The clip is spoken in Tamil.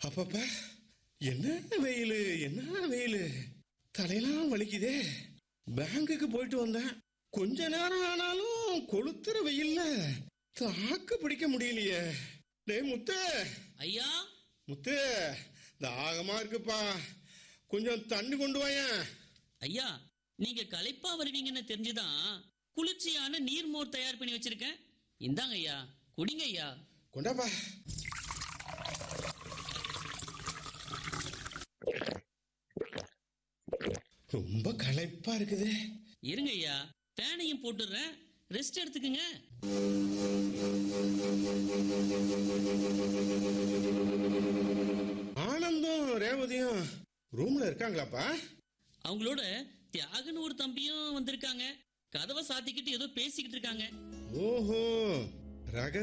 அப்பப்பா என்ன வெயில் என்ன வெயில் தலையெல்லாம் வலிக்குதே பேங்குக்கு போயிட்டு வந்தேன் கொஞ்ச நேரம் ஆனாலும் கொளுத்துற வெயில்ல தாக்கு பிடிக்க முடியலையே டேய் முத்து ஐயா முத்து தாகமா இருக்குப்பா கொஞ்சம் தண்ணி கொண்டு வாயேன் ஐயா நீங்க களைப்பா வருவீங்கன்னு தெரிஞ்சுதான் குளிர்ச்சியான நீர்மோர் தயார் பண்ணி வச்சிருக்கேன் இந்தாங்க ஐயா குடிங்க ஐயா கொண்டாப்பா ரொம்ப களைப்பா இருக்குது இருங்க ஐயா ஃபேனையும் போட்டுடுறேன் ரெஸ்ட் எடுத்துக்குங்க ஆனந்தும் ரேவதியும் ரூம்ல இருக்காங்களாப்பா அவங்களோட தியாகன்னு ஒரு தம்பியும் வந்திருக்காங்க கதவை சாத்திக்கிட்டு ஏதோ பேசிக்கிட்டு இருக்காங்க ஓஹோ ரக